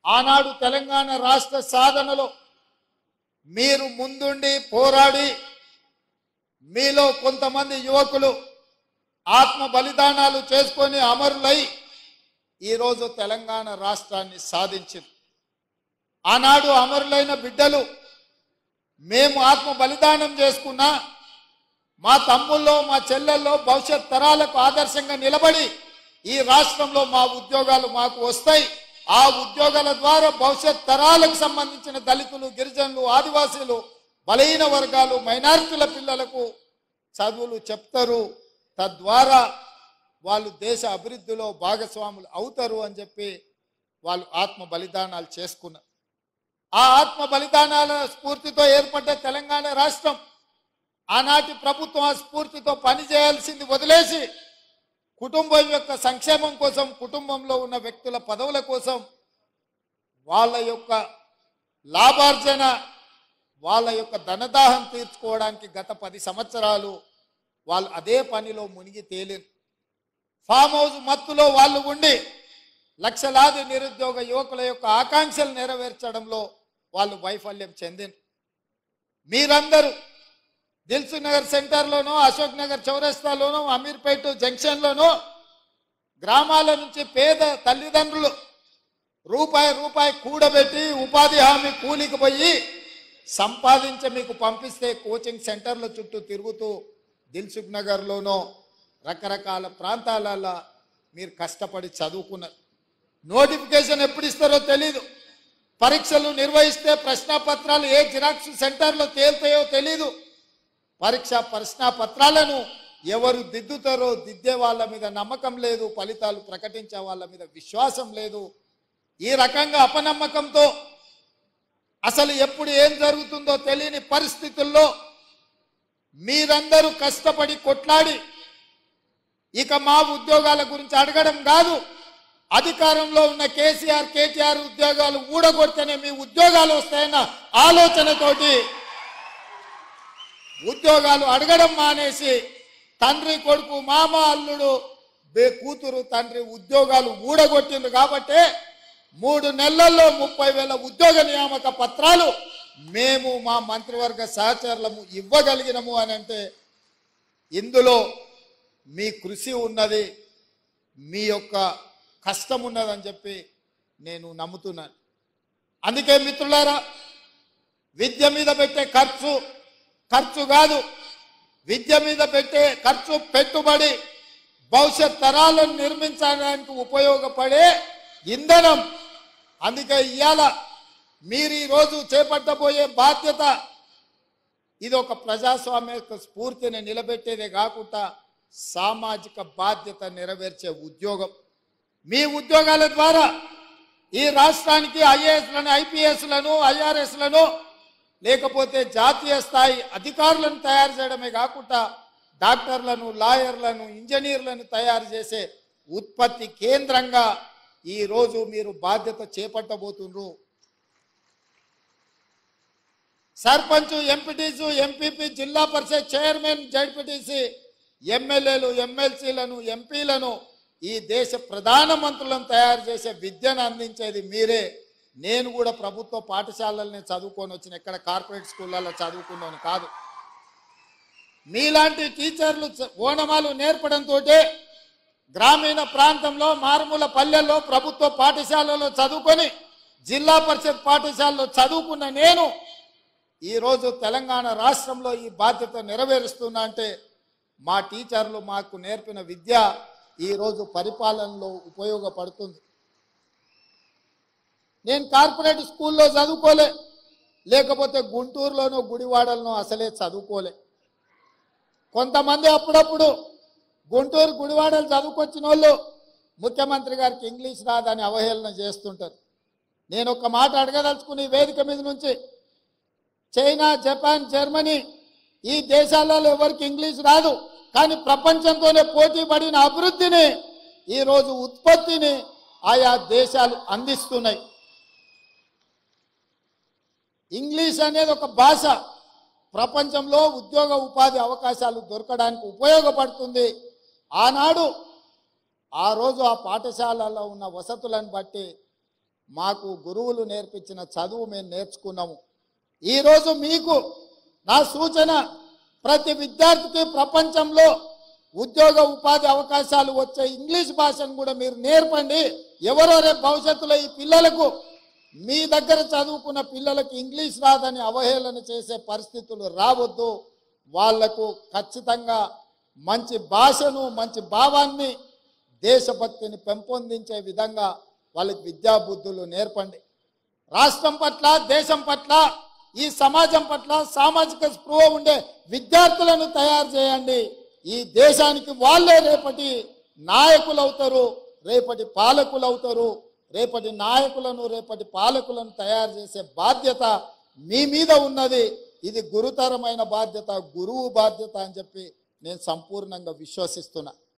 ఆనాడు తెలంగాణ రాష్ట్ర సాధనలో మీరు ముందుండి పోరాడి మీలో కొంతమంది యువకులు ఆత్మ బలిదానాలు చేసుకొని అమరులై ఈరోజు తెలంగాణ రాష్ట్రాన్ని సాధించింది ఆనాడు అమరులైన బిడ్డలు మేము ఆత్మ బలిదానం చేసుకున్నా మా తమ్ముల్లో మా చెల్లెల్లో భవిష్యత్ తరాలకు ఆదర్శంగా నిలబడి ఈ రాష్ట్రంలో మా ఉద్యోగాలు మాకు వస్తాయి ఆ ఉద్యోగాల ద్వారా భవిష్యత్ తరాలకు సంబంధించిన దళితులు గిరిజనులు ఆదివాసీలు బలహీన వర్గాలు మైనారిటీల పిల్లలకు చదువులు చెప్తారు తద్వారా వాళ్ళు దేశ అభివృద్ధిలో భాగస్వాములు అవుతారు అని చెప్పి వాళ్ళు ఆత్మ బలిదానాలు చేసుకున్నారు ఆ ఆత్మ బలిదానాల స్ఫూర్తితో ఏర్పడ్డ తెలంగాణ రాష్ట్రం ఆనాటి ప్రభుత్వం ఆ స్ఫూర్తితో పనిచేయాల్సింది వదిలేసి కుటుంబం యొక్క సంక్షేమం కోసం కుటుంబంలో ఉన్న వ్యక్తుల పదవుల కోసం వాళ్ళ యొక్క లాభార్జన వాళ్ళ యొక్క ధనదాహం తీర్చుకోవడానికి గత పది సంవత్సరాలు వాళ్ళు అదే పనిలో మునిగి తేలిరు ఫామ్ హౌస్ మత్తులో వాళ్ళు ఉండి లక్షలాది నిరుద్యోగ యువకుల యొక్క ఆకాంక్షలు నెరవేర్చడంలో వాళ్ళు వైఫల్యం చెందిన మీరందరూ దిల్సు నగర్ సెంటర్లోనో అశోక్ నగర్ చౌరస్తాలోనో అమీర్పేట జంక్షన్లోనో గ్రామాల నుంచి పేద తల్లిదండ్రులు రూపాయి రూపాయి కూడబెట్టి ఉపాధి హామీ కూలికి పోయి సంపాదించి మీకు పంపిస్తే కోచింగ్ సెంటర్ల చుట్టూ తిరుగుతూ దిల్సుఖ్ నగర్లోనో రకరకాల ప్రాంతాలలో మీరు కష్టపడి చదువుకున్నారు నోటిఫికేషన్ ఎప్పుడు ఇస్తారో తెలీదు పరీక్షలు నిర్వహిస్తే ప్రశ్నాపత్రాలు ఏ జిరాక్స్ సెంటర్లో తేలుతాయో తెలీదు పరీక్ష ప్రశ్నాపత్రాలను ఎవరు దిద్దుతారో దిద్దే వాళ్ళ మీద నమ్మకం లేదు ఫలితాలు ప్రకటించే వాళ్ళ మీద విశ్వాసం లేదు ఈ రకంగా అపనమ్మకంతో అసలు ఎప్పుడు ఏం జరుగుతుందో తెలియని పరిస్థితుల్లో మీరందరూ కష్టపడి కొట్లాడి ఇక మా ఉద్యోగాల గురించి అడగడం కాదు అధికారంలో ఉన్న కేసీఆర్ కేటీఆర్ ఉద్యోగాలు ఊడగొడితేనే మీ ఉద్యోగాలు వస్తాయన్న ఆలోచనతోటి ఉద్యోగాలు అడగడం మానేసి తండ్రి కొడుకు మామ అల్లుడు బే కూతురు తండ్రి ఉద్యోగాలు ఊడగొట్టింది కాబట్టి మూడు నెలల్లో ముప్పై వేల ఉద్యోగ నియామక పత్రాలు మేము మా మంత్రివర్గ సహచరులము ఇవ్వగలిగినము అని అంటే ఇందులో మీ కృషి ఉన్నది మీ యొక్క కష్టం ఉన్నదని చెప్పి నేను నమ్ముతున్నాను అందుకే మిత్రులారా విద్య మీద పెట్టే ఖర్చు ఖర్చు కాదు విద్య మీద పెట్టే ఖర్చు పెట్టుబడి భవిష్యత్ తరాలను నిర్మించడానికి ఉపయోగపడే ఇంధనం అందుకే ఇవాళ మీరు ఈరోజు చేపట్టబోయే బాధ్యత ఇది ఒక ప్రజాస్వామ్య యొక్క స్ఫూర్తిని నిలబెట్టేదే కాకుండా సామాజిక బాధ్యత నెరవేర్చే ఉద్యోగం మీ ఉద్యోగాల ద్వారా ఈ రాష్ట్రానికి ఐఏఎస్లను ఐపీఎస్లను ఐఆర్ఎస్లను లేకపోతే జాతీయ స్థాయి అధికారులను తయారు చేయడమే కాకుండా డాక్టర్లను లాయర్లను ఇంజనీర్లను తయారు చేసే ఉత్పత్తి కేంద్రంగా ఈ రోజు మీరు బాధ్యత చేపట్టబోతున్నారు సర్పంచ్ ఎంపీటీసు ఎంపీపీ జిల్లా పరిషత్ చైర్మన్ జడ్పీటీసీ ఎమ్మెల్యేలు ఎమ్మెల్సీలను ఎంపీలను ఈ దేశ ప్రధానమంత్రులను తయారు చేసే విద్యను అందించేది మీరే నేను కూడా ప్రభుత్వ పాఠశాలల్ని చదువుకొని వచ్చిన ఎక్కడ కార్పొరేట్ స్కూళ్ళల్లో చదువుకున్నాను కాదు మీలాంటి టీచర్లు చ- ఓనమాలు నేర్పడంతో గ్రామీణ ప్రాంతంలో మారుమూల పల్లెల్లో ప్రభుత్వ పాఠశాలలో చదువుకొని జిల్లా పరిషత్ పాఠశాలలో చదువుకున్న నేను ఈరోజు తెలంగాణ రాష్ట్రంలో ఈ బాధ్యత నెరవేరుస్తున్నా అంటే మా టీచర్లు మాకు నేర్పిన విద్య ఈరోజు పరిపాలనలో ఉపయోగపడుతుంది నేను కార్పొరేట్ స్కూల్లో చదువుకోలే లేకపోతే గుంటూరులోనో గుడివాడలోనో అసలే చదువుకోలే కొంతమంది అప్పుడప్పుడు గుంటూరు గుడివాడలు చదువుకొచ్చిన వాళ్ళు ముఖ్యమంత్రి గారికి ఇంగ్లీష్ రాదని అవహేళన చేస్తుంటారు నేను ఒక మాట అడగదలుచుకుని ఈ వేదిక మీద నుంచి చైనా జపాన్ జర్మనీ ఈ దేశాలలో ఎవరికి ఇంగ్లీష్ రాదు కానీ ప్రపంచంతోనే పోటీ పడిన అభివృద్ధిని ఈరోజు ఉత్పత్తిని ఆయా దేశాలు అందిస్తున్నాయి ఇంగ్లీష్ అనేది ఒక భాష ప్రపంచంలో ఉద్యోగ ఉపాధి అవకాశాలు దొరకడానికి ఉపయోగపడుతుంది ఆనాడు ఆ రోజు ఆ పాఠశాలలో ఉన్న వసతులను బట్టి మాకు గురువులు నేర్పించిన చదువు మేము నేర్చుకున్నాము ఈరోజు మీకు నా సూచన ప్రతి విద్యార్థికి ప్రపంచంలో ఉద్యోగ ఉపాధి అవకాశాలు వచ్చే ఇంగ్లీష్ భాషను కూడా మీరు నేర్పండి ఎవరో రేపు భవిష్యత్తులో ఈ పిల్లలకు మీ దగ్గర చదువుకున్న పిల్లలకు ఇంగ్లీష్ రాదని అవహేళన చేసే పరిస్థితులు రావద్దు వాళ్లకు ఖచ్చితంగా మంచి భాషను మంచి భావాన్ని దేశభక్తిని పెంపొందించే విధంగా వాళ్ళకి విద్యాబుద్ధులు నేర్పండి రాష్ట్రం పట్ల దేశం పట్ల ఈ సమాజం పట్ల సామాజిక స్పృహ ఉండే విద్యార్థులను తయారు చేయండి ఈ దేశానికి వాళ్ళే రేపటి నాయకులు అవుతారు రేపటి పాలకులు అవుతారు రేపటి నాయకులను రేపటి పాలకులను తయారు చేసే బాధ్యత మీ మీద ఉన్నది ఇది గురుతరమైన బాధ్యత గురువు బాధ్యత అని చెప్పి నేను సంపూర్ణంగా విశ్వసిస్తున్నా